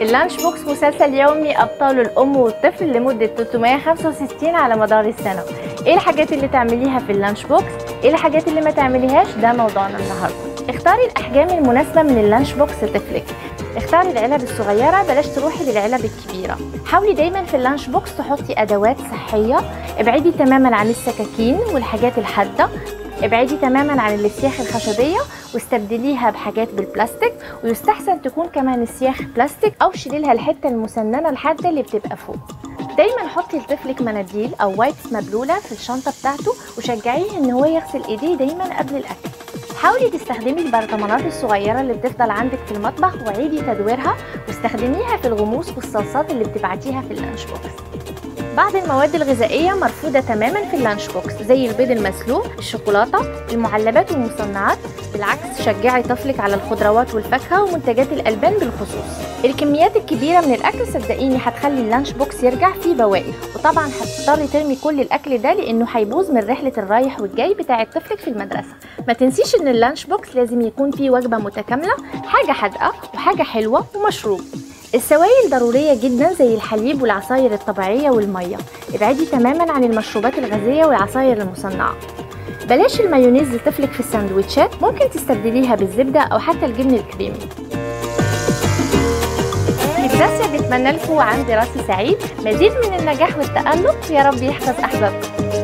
اللانش بوكس مسلسل يومي أبطال الأم والطفل لمدة 365 على مدار السنة إيه الحاجات اللي تعمليها في اللانش بوكس؟ إيه الحاجات اللي ما تعمليهاش؟ ده موضوعنا النهاردة اختاري الأحجام المناسبة من اللانش بوكس لطفلك اختاري العلب الصغيرة بلاش تروحي للعلب الكبيرة حاولي دايما في اللانش بوكس تحطي أدوات صحية ابعدي تماما عن السكاكين والحاجات الحادة ابعدي تماما عن السياخ الخشبية واستبدليها بحاجات بالبلاستيك ويستحسن تكون كمان السياخ بلاستيك او شيلي لها الحته المسننه الحاده اللي بتبقى فوق دايما حطي لطفلك مناديل او وايبس مبلوله في الشنطه بتاعته وشجعيه ان هو يغسل ايديه دايما قبل الاكل حاولي تستخدمي البرطمانات الصغيره اللي بتفضل عندك في المطبخ وعيدي تدويرها واستخدميها في الغموس والصلصات اللي بتبعتيها في اللانش بوكس بعض المواد الغذائية مرفوضة تماما في اللانش بوكس زي البيض المسلوق، الشوكولاتة، المعلبات والمصنعات، بالعكس شجعي طفلك على الخضروات والفاكهة ومنتجات الألبان بالخصوص. الكميات الكبيرة من الأكل صدقيني هتخلي اللانش بوكس يرجع فيه بواقي، وطبعا هتضطري ترمي كل الأكل ده لأنه هيبوظ من رحلة الرايح والجاي بتاعة طفلك في المدرسة. ما تنسيش إن اللانش بوكس لازم يكون فيه وجبة متكاملة، حاجة حادقة وحاجة حلوة ومشروب. السوائل ضرورية جدا زي الحليب والعصاير الطبيعية والمية ابعدي تماما عن المشروبات الغازية والعصاير المصنعة بلاش المايونيز لطفلك في الساندوتشات ممكن تستبدليها بالزبدة أو حتى الجبن الكريمي نكتاسيا بتمنى لكم عن دراسة سعيد مزيد من النجاح والتألق يا رب يحفظ أحبابكم